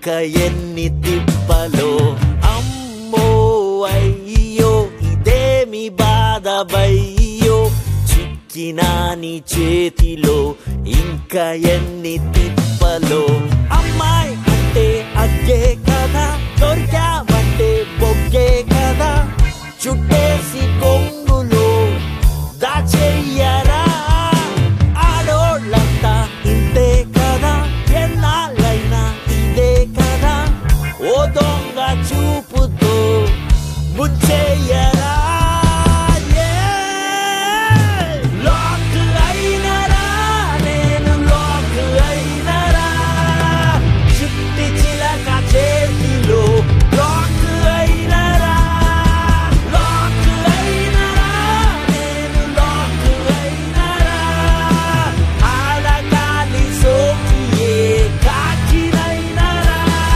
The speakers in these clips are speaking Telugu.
ఇంకా ఎన్ని తిప్పలో అమ్మో అయ్యో ఇదేమి బాధవయ్యో చిక్కినా నీ చేతిలో ఇంకా ఎన్ని తిప్పలో అమ్మాయి అంటే అగ్గే కదా దొరికావంటే బొగ్గే కదా చుట్టేసి కొంగులో దాచెయ్యరా ఆడోళ్ళంతా ఇంతే కదా ఎన్నాళ్ళైనా ఇదే కదా ఓ దొంగ చూపుతో ముంచెయ్యరా లాక్ అయినరా నేను లాక్ అయినరా చుట్టి చిలక చేతిలో లాక్ అయినరా లాక్ అయినరా నేను లాక్ అయినరా ఆడగాలి సోకియే కాకినైనరా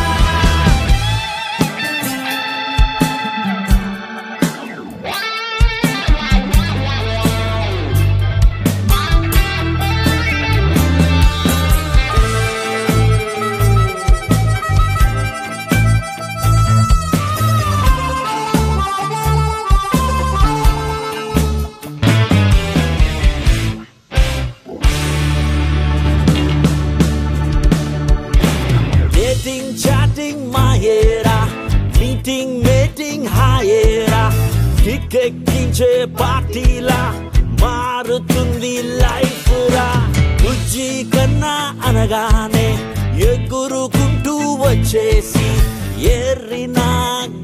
డేటింగ్ చాటింగ్ మాయేరా మీటింగ్ మీటింగ్ హాయేరా కిక్కెక్కించే పార్టీలా మారుతుంది లైఫ్ రా బుజ్జి కన్నా అనగానే ఎగురుకుంటూ వచ్చేసి ఎర్రినా